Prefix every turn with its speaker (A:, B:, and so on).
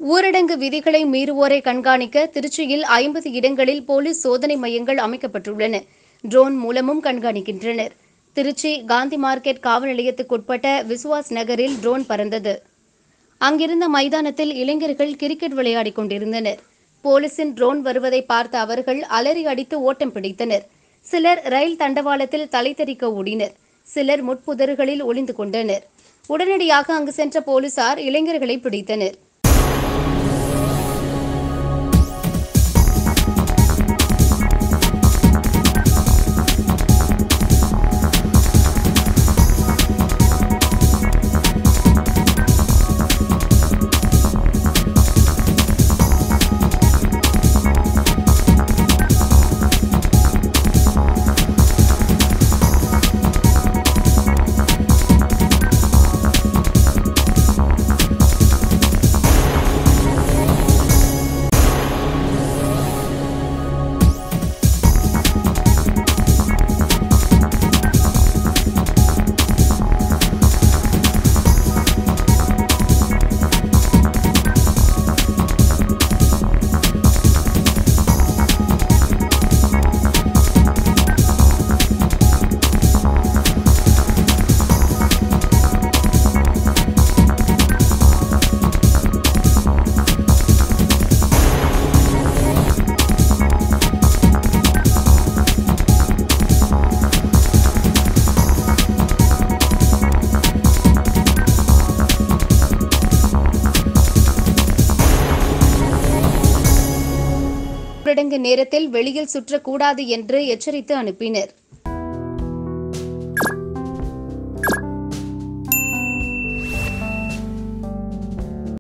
A: ஊரடங்கு விதிகளை மீறுவோரை கண்காணிக்க திருச்சியில் ஐம்பது இடங்களில் போலீஸ் சோதனை மையங்கள் அமைக்கப்பட்டுள்ளன ட்ரோன் மூலமும் கண்காணிக்கின்றனர் திருச்சி காந்தி மார்க்கெட் காவல் நிலையத்துக்குட்பட்ட விசுவாஸ் நகரில் ட்ரோன் பறந்தது அங்கிருந்த மைதானத்தில் இளைஞர்கள் கிரிக்கெட் விளையாடிக் கொண்டிருந்தனர் போலீசின் ட்ரோன் வருவதை பார்த்த அவர்கள் அலறி அடித்து ஓட்டம் பிடித்தனர் சிலர் ரயில் தண்டவாளத்தில் தலை தெறிக்க ஓடினர் சிலர் முட்புதர்களில் ஒளிந்து கொண்டனர் உடனடியாக அங்கு சென்ற போலீசார் இளைஞர்களை பிடித்தனர் ஊரடங்கு நேரத்தில் வெளியில் சுற்றக்கூடாது என்று எச்சரித்து அனுப்பினர்